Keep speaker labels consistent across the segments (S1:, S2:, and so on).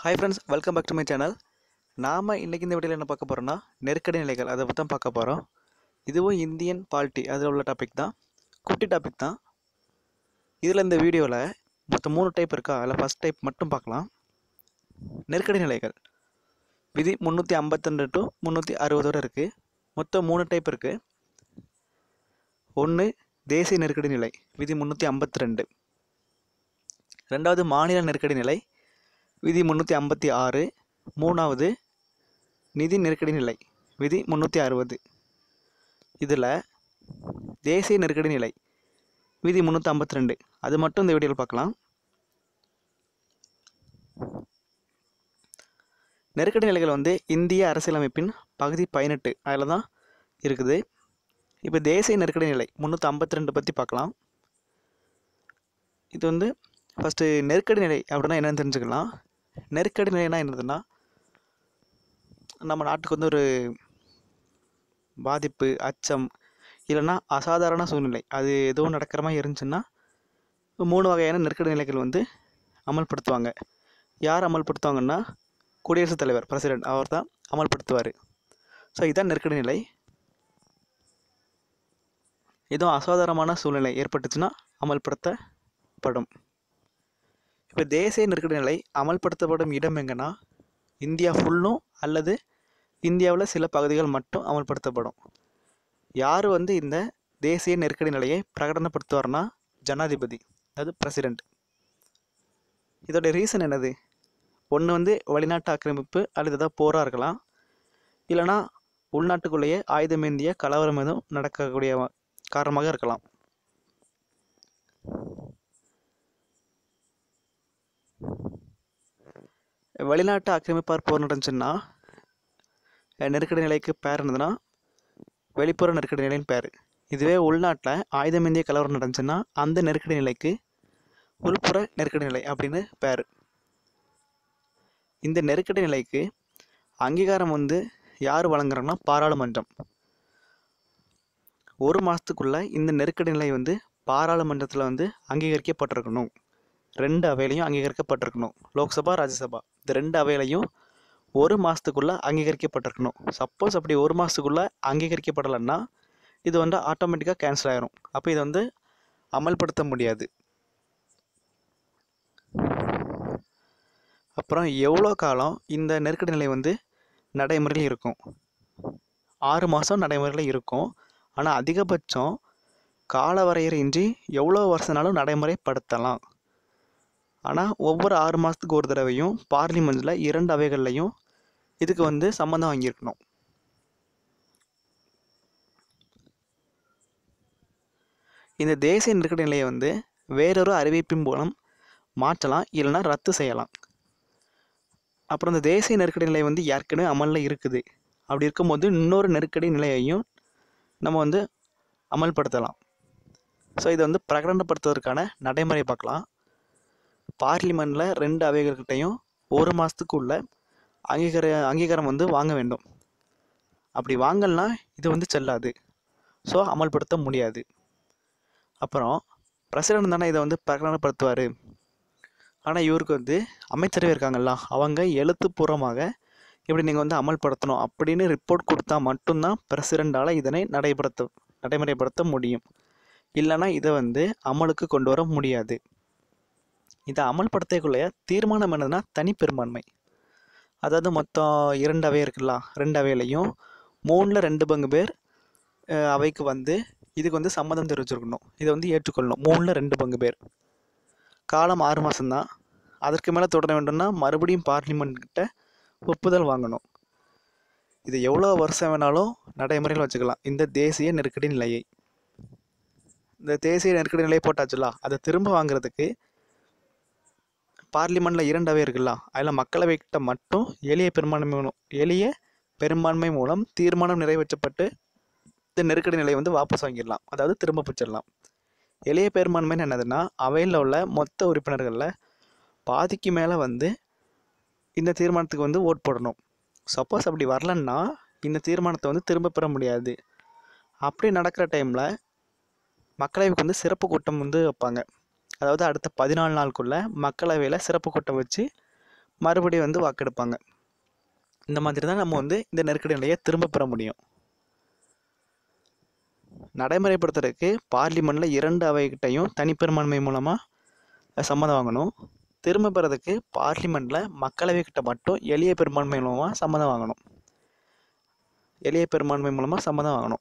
S1: hi friends welcome back to my channel நாம் இன்றைக்கி இந்த வீடியோவில் என்ன பார்க்க போகிறோம்னா நெருக்கடி நிலைகள் அதை பற்றி தான் பார்க்க போகிறோம் இதுவும் இந்தியன் பாலிட்டி அதில் உள்ள டாபிக் தான் குட்டி டாபிக் தான் இதில் இந்த வீடியோவில் மொத்தம் மூணு டைப் இருக்கா அதில் ஃபஸ்ட் டைப் மட்டும் பார்க்கலாம் நெருக்கடி நிலைகள் விதி முந்நூற்றி ஐம்பத்திரெண்டு டு முந்நூற்றி அறுபது வரை இருக்குது மொத்தம் மூணு டைப் இருக்குது ஒன்று தேசிய நெருக்கடி நிலை விதி முந்நூற்றி ஐம்பத்தி ரெண்டு ரெண்டாவது மாநில நெருக்கடி நிலை விதி முந்நூற்றி ஐம்பத்தி ஆறு மூணாவது நிதி நெருக்கடி நிலை விதி முந்நூற்றி அறுபது இதில் தேசிய நெருக்கடி நிலை விதி முந்நூற்றி ஐம்பத்தி ரெண்டு அது மட்டும் இந்த வீடியோவில் பார்க்கலாம் நெருக்கடி நிலைகள் வந்து இந்திய அரசியலமைப்பின் பகுதி பதினெட்டு அதில் தான் இருக்குது இப்போ தேசிய நெருக்கடி நிலை முந்நூற்றி ஐம்பத்தி ரெண்டு பற்றி பார்க்கலாம் இது வந்து ஃபஸ்ட்டு நெருக்கடி நிலை அப்படின்னா என்னன்னு தெரிஞ்சுக்கலாம் நெருக்கடி நிலைனா என்னதுன்னா நம்ம நாட்டுக்கு வந்து ஒரு பாதிப்பு அச்சம் இல்லைன்னா அசாதாரண சூழ்நிலை அது எதுவும் நடக்கிற மாதிரி இருந்துச்சுன்னா மூணு வகையான நெருக்கடி நிலைகள் வந்து அமல்படுத்துவாங்க யார் அமல்படுத்துவாங்கன்னா குடியரசுத் தலைவர் பிரசிடென்ட் அவர் தான் அமல்படுத்துவார் ஸோ இதுதான் நெருக்கடி நிலை எதுவும் அசாதாரணமான சூழ்நிலை ஏற்பட்டுச்சுன்னா அமல்படுத்தப்படும் இப்போ தேசிய நெருக்கடி நிலை அமல்படுத்தப்படும் இடம் எங்கன்னா இந்தியா ஃபுல்லும் அல்லது இந்தியாவில் சில பகுதிகள் மட்டும் அமல்படுத்தப்படும் யார் வந்து இந்த தேசிய நெருக்கடி நிலையை பிரகடனப்படுத்துவார்னா ஜனாதிபதி அதாவது பிரசிடெண்ட் இதோட ரீசன் என்னது ஒன்று வந்து வெளிநாட்டு ஆக்கிரமிப்பு அல்லது ஏதாவது போராக இருக்கலாம் இல்லைனா உள்நாட்டுக்குள்ளேயே ஆயுதமேந்திய கலவரம் எதுவும் நடக்கக்கூடிய காரணமாக இருக்கலாம் வெளிநாட்டு ஆக்கிரமிப்பார் போர் நடந்துச்சுன்னா நெருக்கடி நிலைக்கு பேர் என்னதுன்னா வெளிப்புற நெருக்கடி நிலைன்னு பேர் இதுவே உள்நாட்டில் ஆயுதமேந்திய கலவரம் நடந்துச்சுன்னா அந்த நெருக்கடி நிலைக்கு உள்புற நெருக்கடி நிலை அப்படின்னு பேர் இந்த நெருக்கடி நிலைக்கு அங்கீகாரம் வந்து யார் வழங்குறாங்கன்னா பாராளுமன்றம் ஒரு மாதத்துக்குள்ளே இந்த நெருக்கடி நிலை வந்து பாராளுமன்றத்தில் வந்து அங்கீகரிக்கப்பட்டிருக்கணும் ரெண்டு அவையிலையும் அங்கீகரிக்கப்பட்டிருக்கணும் லோக்சபா ராஜ்யசபா இந்த ரெண்டு அவையிலையும் ஒரு மாதத்துக்குள்ளே அங்கீகரிக்கப்பட்டிருக்கணும் சப்போஸ் அப்படி ஒரு மாதத்துக்குள்ளே அங்கீகரிக்கப்படலைன்னா இது வந்து ஆட்டோமேட்டிக்காக கேன்சல் ஆயிரும் அப்போ இதை வந்து அமல்படுத்த முடியாது அப்புறம் எவ்வளோ காலம் இந்த நெருக்கடி நிலை வந்து நடைமுறையில் இருக்கும் ஆறு மாதம் நடைமுறையில் இருக்கும் ஆனால் அதிகபட்சம் கால வரையறையின்றி எவ்வளோ வருஷனாலும் நடைமுறைப்படுத்தலாம் ஆனால் ஒவ்வொரு ஆறு மாதத்துக்கு ஒரு தடவையும் பார்லிமெண்ட்டில் இரண்டு அவைகள்லையும் இதுக்கு வந்து சம்மந்தம் வாங்கியிருக்கணும் இந்த தேசிய நெருக்கடி நிலையை வந்து வேறொரு அறிவிப்பின் மூலம் மாற்றலாம் இல்லைன்னா ரத்து செய்யலாம் அப்புறம் இந்த தேசிய நெருக்கடி நிலை வந்து ஏற்கனவே அமலில் இருக்குது அப்படி இருக்கும்போது இன்னொரு நெருக்கடி நிலையையும் நம்ம வந்து அமல்படுத்தலாம் ஸோ இதை வந்து பிரகடனப்படுத்துவதற்கான நடைமுறை பார்க்கலாம் பார்லிமெண்ட்டில் ரெண்டு அவைகள்கிட்டையும் ஒரு மாதத்துக்குள்ள அங்கீகார அங்கீகாரம் வந்து வாங்க வேண்டும் அப்படி வாங்கலனா இது வந்து செல்லாது ஸோ அமல்படுத்த முடியாது அப்புறம் பிரசிடண்ட் தானே இதை வந்து பிரகடனப்படுத்துவார் ஆனால் இவருக்கு வந்து அமைச்சரவை இருக்காங்கல்ல அவங்க எழுத்துப்பூர்வமாக இப்படி நீங்கள் வந்து அமல்படுத்தணும் அப்படின்னு ரிப்போர்ட் கொடுத்தா மட்டும்தான் பிரசிடண்டால் இதனை நடைபெறுத்த நடைமுறைப்படுத்த முடியும் இல்லைன்னா இதை வந்து அமலுக்கு கொண்டு வர முடியாது இதை அமல்படுத்தக்குள்ளே தீர்மானம் என்னதுன்னா தனிப்பெரும்பான்மை அதாவது மொத்தம் இரண்டு அவை இருக்குல்ல ரெண்டு அவையிலையும் மூணில் ரெண்டு பங்கு பேர் அவைக்கு வந்து இதுக்கு வந்து சம்மதம் தெரிவிச்சிருக்கணும் இதை வந்து ஏற்றுக்கொள்ளணும் மூணில் ரெண்டு பங்கு பேர் காலம் ஆறு மாதம்தான் அதற்கு மேலே தொடர வேண்டும்னா மறுபடியும் பார்லிமெண்ட் கிட்ட ஒப்புதல் வாங்கணும் இது எவ்வளோ வருஷம் வேணாலும் நடைமுறையில் வச்சுக்கலாம் இந்த தேசிய நெருக்கடி நிலையை இந்த தேசிய நெருக்கடி நிலையை போட்டாச்சுல அதை திரும்ப வாங்குறதுக்கு பார்லிமெண்ட்டில் இரண்டு அவை இருக்குல்ல அதில் மக்களவை கிட்ட மட்டும் எளிய பெரும்பான்மை மூலம் எளிய பெரும்பான்மை மூலம் தீர்மானம் நிறைவேற்றப்பட்டு இந்த நெருக்கடி நிலையை வந்து வாபஸ் வாங்கிடலாம் அதாவது திரும்ப பிடிச்சிடலாம் எளிய பெரும்பான்மைன்னு என்னதுன்னா அவையில் உள்ள மொத்த உறுப்பினர்களில் பாதிக்கு மேலே வந்து இந்த தீர்மானத்துக்கு வந்து ஓட் போடணும் சப்போஸ் அப்படி வரலன்னா இந்த தீர்மானத்தை வந்து திரும்ப பெற முடியாது அப்படி நடக்கிற டைமில் மக்களவைக்கு வந்து சிறப்பு கூட்டம் வந்து வைப்பாங்க அதாவது அடுத்த பதினாலு நாளுக்குள்ள மக்களவையில் சிறப்பு கூட்டம் வச்சு மறுபடியும் வந்து வாக்கெடுப்பாங்க இந்த மாதிரி தான் நம்ம வந்து இந்த நெருக்கடி நிலையை திரும்ப பெற முடியும் நடைமுறைப்படுத்துறதுக்கு பார்லிமெண்ட்டில் இரண்டு அவைகிட்டையும் தனிப்பெரும்பான்மை மூலமாக சம்மதம் வாங்கணும் திரும்ப பெறதுக்கு பார்லிமெண்ட்டில் மக்களவை கிட்ட மட்டும் எளிய பெரும்பான்மை மூலமாக சம்மதம் வாங்கணும் எளிய பெரும்பான்மை மூலமாக சம்மதம் வாங்கணும்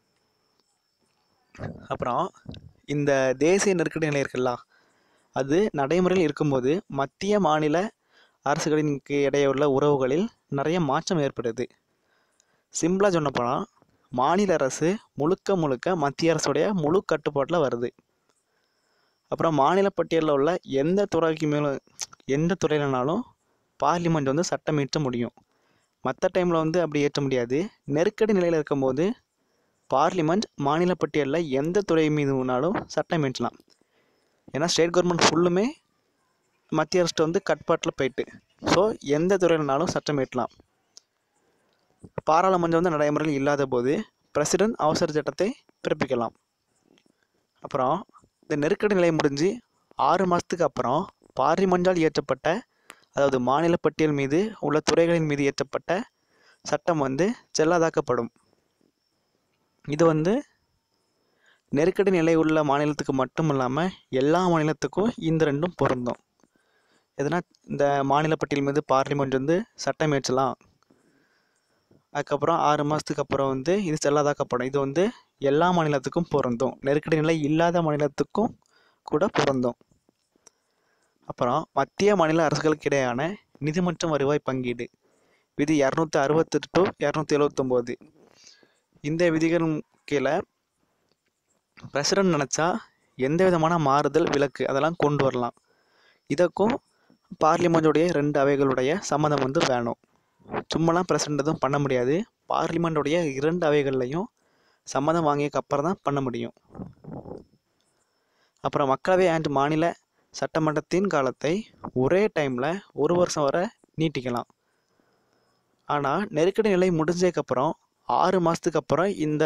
S1: அப்புறம் இந்த தேசிய நெருக்கடி நிலை இருக்குல்ல அது நடைமுறையில் இருக்கும்போது மத்திய மாநில அரசுகளின்க்கு இடையே உள்ள உறவுகளில் நிறைய மாற்றம் ஏற்படுது சிம்பிளாக சொன்னப்போனால் மாநில அரசு முழுக்க முழுக்க மத்திய அரசுடைய முழு கட்டுப்பாட்டில் வருது அப்புறம் மாநில பட்டியலில் உள்ள எந்த துறைக்கு மேலும் எந்த துறையிலனாலும் பார்லிமெண்ட் வந்து சட்டம் இயற்ற முடியும் மற்ற டைமில் வந்து அப்படி ஏற்ற முடியாது நெருக்கடி நிலையில் இருக்கும்போது பார்லிமெண்ட் மாநில பட்டியலில் எந்த துறை மீது வேணாலும் சட்டம் இயற்றலாம் ஏன்னா ஸ்டேட் கவர்மெண்ட் ஃபுல்லுமே மத்திய அரசு வந்து கட்பாட்டில் போயிட்டு ஸோ எந்த துறையிலனாலும் சட்டம் இயற்றலாம் பாராளுமன்றம் வந்து நடைமுறையில் இல்லாத போது பிரசிடென்ட் அவசர சட்டத்தை பிறப்பிக்கலாம் அப்புறம் இந்த நெருக்கடி நிலை முடிஞ்சு ஆறு மாதத்துக்கு அப்புறம் பார்லிமெண்டால் இயற்றப்பட்ட அதாவது மாநில பட்டியல் மீது உள்ள துறைகளின் மீது இயற்றப்பட்ட சட்டம் வந்து செல்லாதாக்கப்படும் இது வந்து நெருக்கடி நிலை உள்ள மாநிலத்துக்கு மட்டும் இல்லாமல் எல்லா மாநிலத்துக்கும் இந்த ரெண்டும் பொருந்தும் எதனா இந்த மாநில பட்டியல் மீது பார்லிமெண்ட் வந்து சட்டம் இயற்றலாம் அதுக்கப்புறம் ஆறு மாதத்துக்கு அப்புறம் வந்து இது செல்லாதாக்கப்படும் இது வந்து எல்லா மாநிலத்துக்கும் பொருந்தும் நெருக்கடி நிலை இல்லாத மாநிலத்துக்கும் கூட பொருந்தும் அப்புறம் மத்திய மாநில அரசுகளுக்கு இடையான நிதி மற்றும் வருவாய் பங்கீடு விதி இரநூத்தி அறுபத்தெட்டு டு இரநூத்தி எழுவத்தொம்போது இந்த விதிகள் கீழே பிரசிடென்ட் நினச்சா எந்த விதமான மாறுதல் விலக்கு அதெல்லாம் கொண்டு வரலாம் இதற்கும் பார்லிமெண்ட்டுடைய ரெண்டு அவைகளுடைய சம்மதம் வந்து வேணும் சும்மாலாம் பிரசிடென்ட் எதுவும் பண்ண முடியாது பார்லிமெண்ட்டுடைய இரண்டு அவைகள்லையும் சம்மதம் வாங்கியதுக்கு அப்புறம் தான் பண்ண முடியும் அப்புறம் மக்களவை அண்ட் மாநில சட்டமன்றத்தின் காலத்தை ஒரே டைமில் ஒரு வருஷம் வரை நீட்டிக்கலாம் ஆனால் நெருக்கடி நிலை முடிஞ்சதுக்கப்புறம் ஆறு மாதத்துக்கு அப்புறம் இந்த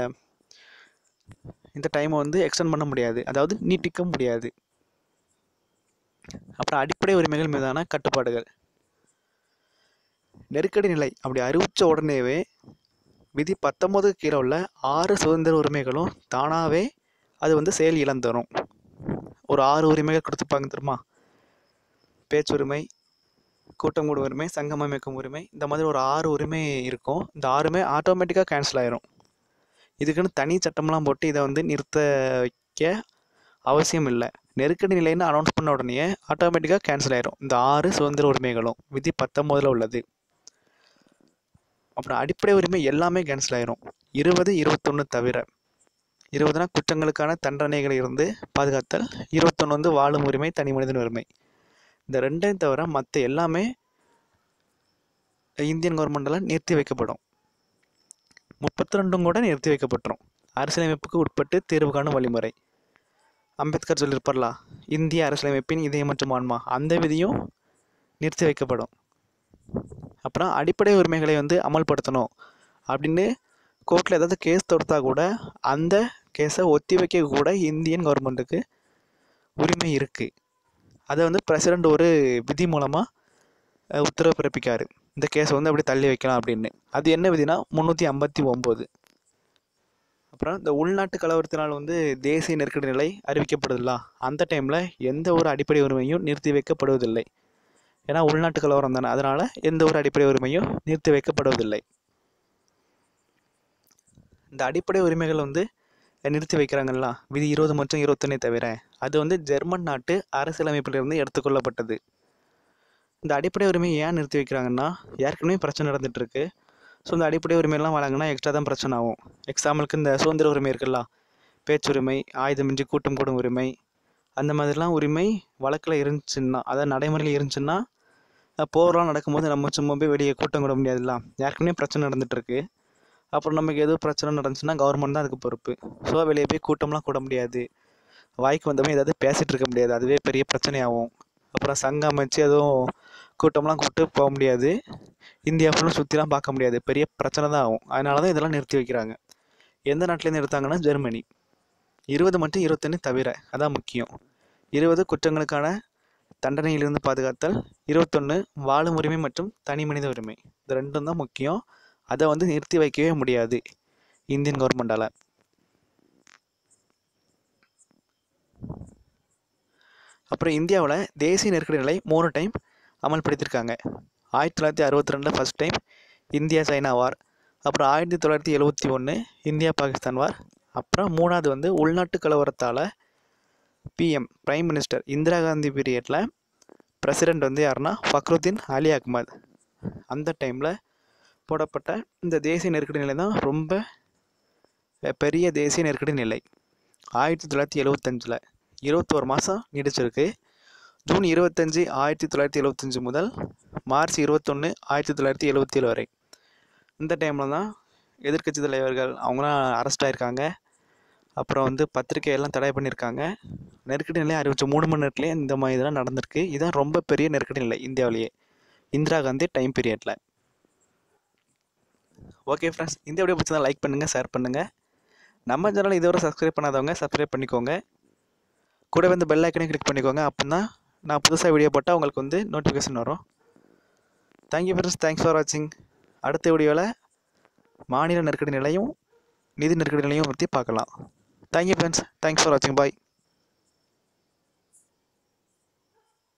S1: இந்த டைமை வந்து எக்ஸ்டெண்ட் பண்ண முடியாது அதாவது நீட்டிக்க முடியாது அப்புறம் அடிப்படை உரிமைகள் மீதான கட்டுப்பாடுகள் நெருக்கடி நிலை அப்படி அறிவித்த உடனேவே விதி பத்தொம்போதுக்கு கீழே உள்ள ஆறு சுதந்திர உரிமைகளும் தானாகவே அது வந்து செயல் இழந்துரும் ஒரு ஆறு உரிமைகள் கொடுத்துப்பாங்க தெரியுமா பேச்சுரிமை கூட்டம் கூடும் உரிமை சங்கம் அமைக்கும் உரிமை இந்த மாதிரி ஒரு ஆறு உரிமை இருக்கும் இந்த ஆறுமே ஆட்டோமேட்டிக்காக கேன்சல் ஆயிரும் இதுக்குன்னு தனி சட்டம்லாம் போட்டு இதை வந்து நிறுத்த வைக்க அவசியம் இல்லை நெருக்கடி நிலைன்னு அனௌன்ஸ் பண்ண உடனே ஆட்டோமேட்டிக்காக கேன்சல் ஆயிரும் இந்த ஆறு சுதந்திர உரிமைகளும் விதி பத்தொம்போதில் உள்ளது அப்புறம் அடிப்படை உரிமை எல்லாமே கேன்சல் ஆயிரும் இருபது இருபத்தொன்று தவிர இருபதுனா குற்றங்களுக்கான தண்டனைகள் இருந்து பாதுகாத்தல் இருபத்தொன்று வந்து வாழும் உரிமை தனி மனிதன் உரிமை இந்த ரெண்டையும் தவிர மற்ற எல்லாமே இந்தியன் கவர்மெண்டால் நிறுத்தி வைக்கப்படும் முப்பத்தி ரெண்டும் கூட நிறுத்தி வைக்கப்பட்டுரும் அரசியலமைப்புக்கு உட்பட்டு தீர்வு காணும் வழிமுறை அம்பேத்கர் சொல்லியிருப்பார்ல இந்திய அரசியலமைப்பின் இதயம் மற்றும் ஆன்மா அந்த விதியும் நிறுத்தி வைக்கப்படும் அப்புறம் அடிப்படை உரிமைகளை வந்து அமல்படுத்தணும் அப்படின்னு கோர்ட்டில் ஏதாவது கேஸ் தொடுத்தா கூட அந்த கேஸை ஒத்தி வைக்க கூட இந்தியன் கவர்மெண்ட்டுக்கு உரிமை இருக்குது அதை வந்து பிரசிடெண்ட் ஒரு விதி மூலமாக உத்தரவு பிறப்பிக்காரு இந்த கேஸை வந்து அப்படி தள்ளி வைக்கலாம் அப்படின்னு அது என்ன விதினா முந்நூற்றி ஐம்பத்தி ஒம்பது அப்புறம் இந்த உள்நாட்டு கலவரத்தினால் வந்து தேசிய நெருக்கடி நிலை அறிவிக்கப்படுதில்ல அந்த டைமில் எந்த ஒரு அடிப்படை உரிமையும் நிறுத்தி வைக்கப்படுவதில்லை ஏன்னா உள்நாட்டு கலவரம் தானே அதனால் எந்த ஒரு அடிப்படை உரிமையும் நிறுத்தி வைக்கப்படுவதில்லை இந்த அடிப்படை உரிமைகள் வந்து நிறுத்தி வைக்கிறாங்கல்ல விதி இருபது மற்றும் இருபத்தொன்னே தவிர அது வந்து ஜெர்மன் நாட்டு அரசியலமைப்பிலிருந்து எடுத்துக்கொள்ளப்பட்டது இந்த அடிப்படை உரிமையை ஏன் நிறுத்தி வைக்கிறாங்கன்னா ஏற்கனவே பிரச்சனை நடந்துட்டு இருக்கு ஸோ இந்த அடிப்படை உரிமையெல்லாம் வழங்கினா எக்ஸ்ட்ரா தான் பிரச்சனை ஆகும் எக்ஸாம்பிளுக்கு இந்த சுதந்திர உரிமை இருக்குல்ல பேச்சுரிமை ஆயுதமின்றி கூட்டம் கூடும் உரிமை அந்த மாதிரிலாம் உரிமை வழக்கில் இருந்துச்சுன்னா அதாவது நடைமுறையில் இருந்துச்சுன்னா அஹ் போர்லாம் நடக்கும்போது நம்ம சும்மா போய் வெளியே கூட்டம் கூட முடியாதுல்ல ஏற்கனவே பிரச்சனை நடந்துட்டு இருக்கு அப்புறம் நமக்கு எதுவும் பிரச்சனை நடந்துச்சுன்னா கவர்மெண்ட் தான் அதுக்கு பொறுப்பு ஸோ வெளியே போய் கூட்டம்லாம் கூட முடியாது வாய்க்கு வந்தவங்க ஏதாவது பேசிகிட்டு இருக்க முடியாது அதுவே பெரிய பிரச்சனையாகும் அப்புறம் சங்கம் அமைச்சு எதுவும் கூட்டம்லாம் கூப்பிட்டு போக முடியாது இந்தியா ஃபுல்லும் சுற்றிலாம் பார்க்க முடியாது பெரிய பிரச்சனை தான் ஆகும் அதனால தான் இதெல்லாம் நிறுத்தி வைக்கிறாங்க எந்த நாட்டிலேருந்து எடுத்தாங்கன்னா ஜெர்மனி இருபது மற்றும் இருபத்தொன்று தவிர அதான் முக்கியம் இருபது குற்றங்களுக்கான தண்டனையிலிருந்து பாதுகாத்தல் இருபத்தொன்று வாழும் உரிமை மற்றும் தனி மனித உரிமை இது ரெண்டும் தான் முக்கியம் அதை வந்து நிறுத்தி வைக்கவே முடியாது இந்தியன் கவர்மெண்டால் அப்புறம் இந்தியாவில் தேசிய நெருக்கடி நிலை மூணு டைம் அமல்படுத்தியிருக்காங்க ஆயிரத்தி தொள்ளாயிரத்தி அறுபத்தி ரெண்டில் first time India China war அப்புறம் ஆயிரத்தி தொள்ளாயிரத்தி எழுபத்தி ஒன்று இந்தியா பாகிஸ்தான் வார் அப்புறம் மூணாவது வந்து உள்நாட்டு கலவரத்தால் PM prime minister Indira Gandhi பீரியடில் பிரசிடெண்ட் வந்து யாருன்னா ஃபக்ருதீன் அலி அஹ்மத் அந்த டைமில் போடப்பட்ட இந்த தேசிய நெருக்கடி நிலை தான் ரொம்ப அஹ், பெரிய தேசிய நெருக்கடி நிலை ஆயிரத்தி தொள்ளாயிரத்தி எழுவத்தஞ்சில் இருபத்தோரு மாதம் நீடிச்சிருக்கு ஜூன் இருபத்தஞ்சி ஆயிரத்தி தொள்ளாயிரத்தி எழுவத்தஞ்சி முதல் மார்ச் இருபத்தொன்று ஆயிரத்தி தொள்ளாயிரத்தி எழுவத்தேழு வரை இந்த டைமில் தான் எதிர்க்கட்சி தலைவர்கள் அவங்களாம் அரெஸ்ட் ஆயிருக்காங்க அப்புறம் வந்து பத்திரிக்கை எல்லாம் தடை பண்ணியிருக்காங்க நெருக்கடி நிலை அறிவித்த மூணு மணி நேரத்துலேயே இந்த மாதிரி இதெல்லாம் நடந்திருக்கு இதுதான் ரொம்ப பெரிய நெருக்கடி நிலை இந்தியாவிலேயே இந்திரா காந்தி டைம் பீரியடில் ஓகே ஃப்ரெண்ட்ஸ் இந்த வீடியோ பிடிச்சதா லைக் பண்ணுங்கள் ஷேர் பண்ணுங்கள் நம்ம சேனல் இதுவரை சப்ஸ்கிரைப் பண்ணாதவங்க சப்ஸ்கிரைப் பண்ணிக்கோங்க கூட வந்து பெல் ஐக்கனையும் கிளிக் பண்ணிக்கோங்க அப்படின்னா நான் புதுசாக வீடியோ போட்டால் உங்களுக்கு வந்து நோட்டிஃபிகேஷன் வரும் தேங்க்யூ ஃப்ரெண்ட்ஸ் தேங்க்ஸ் ஃபார் வாட்சிங் அடுத்த வீடியோவில் மாநில நெருக்கடி நிலையும் நிதி நெருக்கடி நிலையும் பற்றி பார்க்கலாம் தேங்க்யூ ஃப்ரெண்ட்ஸ் தேங்க்ஸ் ஃபார் வாட்சிங் பாய்